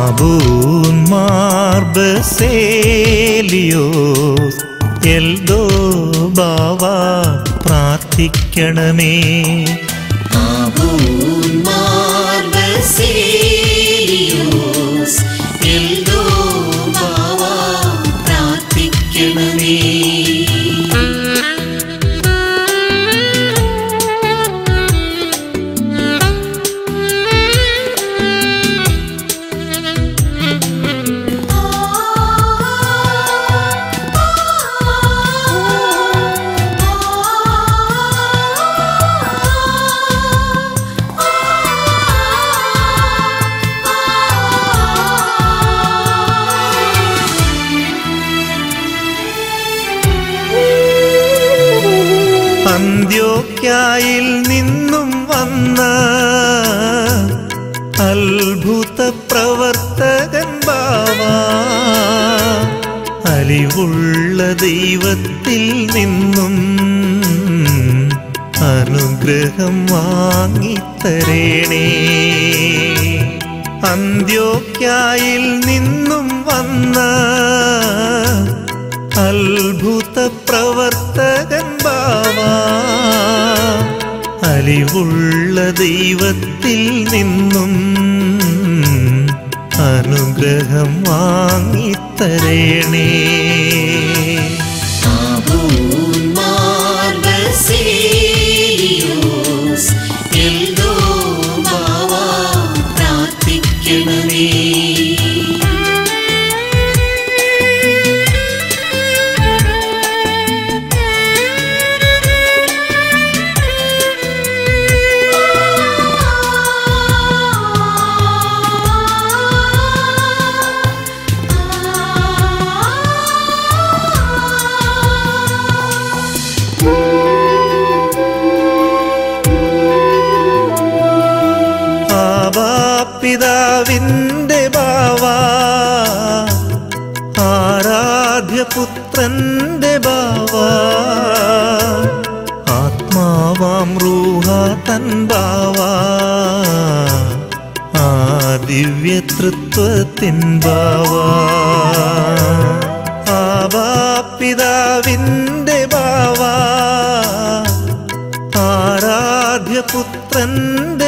ആബൂൻ മാർബസേലിയോസ് എൽദോ ബാവ പ്രാർത്ഥിക്കണമേ ആബൂൻ മാർബസേലിയോസ് എൽദോ ബാവ പ്രാർത്ഥിക്കണമേ അന്ത്യോക്യായിൽ നിന്നും വന്ന അത്ഭുത പ്രവർത്തകൻ ബാവ അലിവുള്ള ദൈവത്തിൽ നിന്നും അനുഗ്രഹം വാങ്ങിത്തരേണേ അന്ത്യോക്യായിൽ നിന്നും വന്ന അത്ഭുത പ്രവർത്തകൻ ബാവ അലിവുള്ള ദൈവത്തിൽ നിന്നും അനുഗ്രഹം വാങ്ങിത്തരേണേ ആബൂൻ മാർബസേലിയോസ് എൽദോ ബാവ പ്രാർത്ഥിക്കണമേ ആവാപിതാവിൻ്റെ ബാവ ആരാധ്യപുത്രന്റെ ബാവ ആത്മാവാം റൂഹ തൻ ബാവ ആ ദിവ്യതൃത്വത്തിൻ ബാവ ആവാപിതാവിൻ്റെ ബാവ ആരാധ്യപുത്രന്റെ